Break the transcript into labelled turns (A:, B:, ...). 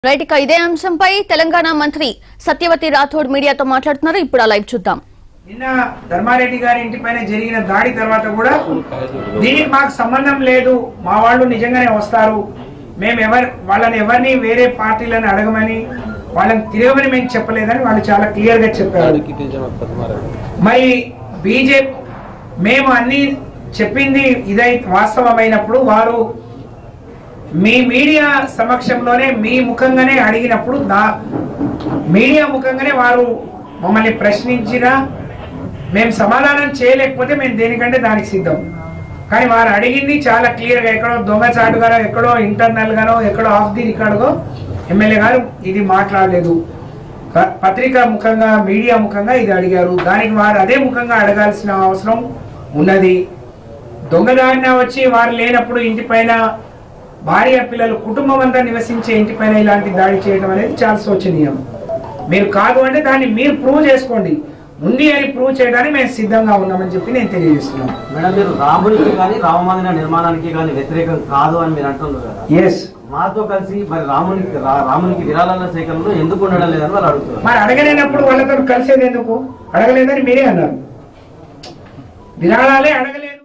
A: right ఇక ఇదే అంశంపై తెలంగాణ మంత్రి సత్యవతి రాథోడ్ మీడియాతో మాట్లాడుతున్నారు ఇప్పుడు ఆ లైవ్ చూద్దాం
B: నిన్న ధర్మారెడ్డి గారి ఇంటి పైన జరిగిన దాడి తర్వాత కూడా దీనికి మాకు సంబంధం లేదు మా వాళ్ళు నిజంగానే వస్తారు మేము ఎవరు వాళ్ళని ఎవరిని వేరే పార్టీలను అడగమని వాళ్ళని తిరగమని మేము చెప్పలేదని వాళ్ళు చాలా క్లియర్ గా చెప్పారు మరి బీజేపీ మేము అన్ని చెప్పింది ఇదై వాస్తవమైనప్పుడు వారు మీ మీడియా సమక్షంలోనే మీ ముఖంగానే అడిగినప్పుడు దా మీడియా ముఖంగానే వారు మమ్మల్ని ప్రశ్నించినా మేము సమాధానం చేయలేకపోతే మేము దేనికంటే దానికి సిద్ధం కానీ వారు అడిగింది చాలా క్లియర్గా ఎక్కడో దొంగచాటుగానో ఎక్కడో ఇంటర్నల్ గానో ఎక్కడో ఆఫ్ ది రికార్డుగో ఎమ్మెల్యే గారు ఇది మాట్లాడలేదు ప- పత్రికా ముఖంగా మీడియా ముఖంగా ఇది అడిగారు దానికి వారు అదే ముఖంగా అడగాల్సిన అవసరం ఉన్నది దొంగదారిన వచ్చి వారు లేనప్పుడు ఇంటి పైన భార్య పిల్లలు కుటుంబం అంతా నివసించే ఇంటి పైన ఇలాంటి దాడి చేయడం అనేది చాలా శోచనీయం మీరు కాదు అంటే దాన్ని మీరు ప్రూవ్ చేసుకోండి ఉంది అని ప్రూవ్ చేయడానికి మేము సిద్ధంగా ఉన్నామని చెప్పి నేను తెలియజేస్తున్నాను
C: మేడం మీరు రామునికి కానీ రామమందిర నిర్మాణానికి కానీ వ్యతిరేకం కాదు అని మీరు అంటున్నారు కదా
B: ఎస్
C: మాతో కలిసి మరి రామునికి రా- రామునికి విరాళాల సేకరణలో ఎందుకు ఉండడం లేదని వాళ్ళు అడుగుతున్నారు
B: మరి అడగలేనప్పుడు వాళ్ళతో కలిసేది ఎందుకు అడగలేదని మీరే అన్నారు విరాళాలే అడగలేదు